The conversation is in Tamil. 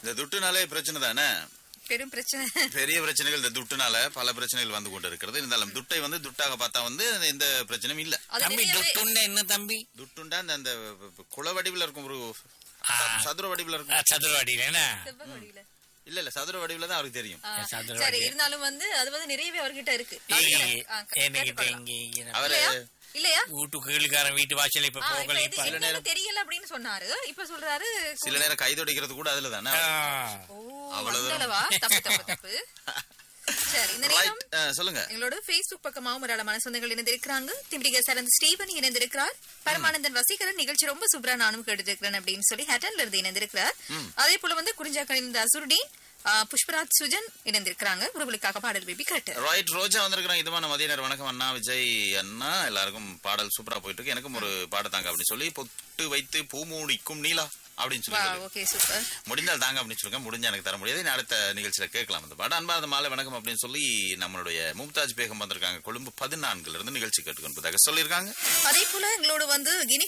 இந்த துட்டுனாலே பிரச்சனை தானே பெரும் பிரச்சனை பெரிய பிரச்சனைகள் இந்த துட்டுனால பல பிரச்சனைகள் வந்து கொண்டு இருக்கிறது இருந்தாலும் துட்டை வந்து துட்டாக பார்த்தா வந்து எந்த பிரச்சனையும் இல்ல அது தம்பி நிறையவே- துட்டுண்ட என்ன தம்பி துட்டுண்டா அந்த அந்த குள வடிவில் இருக்கும் ஒரு ஆ. சதுர வடிவில் ஆ, இருக்கும் சதுரவாடியில என்ன செவ்வக வடிவில. இல்ல இல்ல சதுர வடிவில் தான் அவருக்கு தெரியும் ஆ, சதுர சரி வடிவம். இருந்தாலும் வந்து அது வந்து நிறையவே அவர்கிட்ட இருக்கு ஏய், ஆ, க- என்கிட்ட கேட்டுக்கொள்ளலாம். இங்க இங்க அவரு இல்லையா இல்லையா வீட்டு கீழ்காரன் வீட்டு வாசல் இப்ப ஆ, இப்ப போகல இது இப்ப என்னன்னு தெரியல அப்படின்னு சொன்னாரு இப்ப சொல்றாரு சில நேரம் கைதொடிக்கிறது கூட அதுல தானே ஆ. ஓ அவ்வளவு அந்த அளவா தப்பு தப்பு தப்பு சரி இந்த நேரம் ரைட் சொல்லுங்க எங்களோட பேஸ்புக் பக்கமாகவும் ஏராளமான சொந்தங்கள் இணைந்திருக்கிறாங்க திம்பிடிக சரந்த் ஸ்டீவன் இணைந்திருக்கிறார் பரமானந்தன் வசீகரன் நிகழ்ச்சி ரொம்ப சூப்பரா நானும் கேட்டுருக்கிறேன் அப்படின்னு சொல்லி ஹேட்டன்ல இருந்து இணைந்திருக்கிறார் அதே போல வந்து குறிஞ்சாக்களின் இந்த அசுருடீன் ஆ, புஷ்பராஜ் சுஜன் இணைந்திருக்கிறாங்க உறவுகளுக்காக பாடல் பேபி கேட்டு ரைட் ரோஜா வந்திருக்கிறாங்க இதுமான மதிய நேரம் வணக்கம் அண்ணா விஜய் அண்ணா எல்லாருக்கும் பாடல் சூப்பரா போயிட்டு இருக்கு எனக்கும் ஒரு பாடம் தாங்க அப்படின்னு சொல்லி பொட்டு வைத்து பூமூடிக்கும் நீலா அப்படின்னு சொல்லி சொல்லி. ஓகே சூப்பர் முடிந்தால் தாங்க அப்படின்னு சொல்லுங்க முடிஞ்சா எனக்கு தர முடியாது இனி அடுத்த நிகழ்ச்சியில கேட்கலாம் அந்த பாடம் அன்பாத மாலை வணக்கம் அப்படின்னு சொல்லி நம்மளுடைய மும்தாஜ் பேகம் வந்திருக்காங்க கொழும்பு பதினான்குல இருந்து நிகழ்ச்சி கேட்டுக்கொண்டதாக சொல்லியிருக்காங்க அதே போல எங்களோட வந்து கினி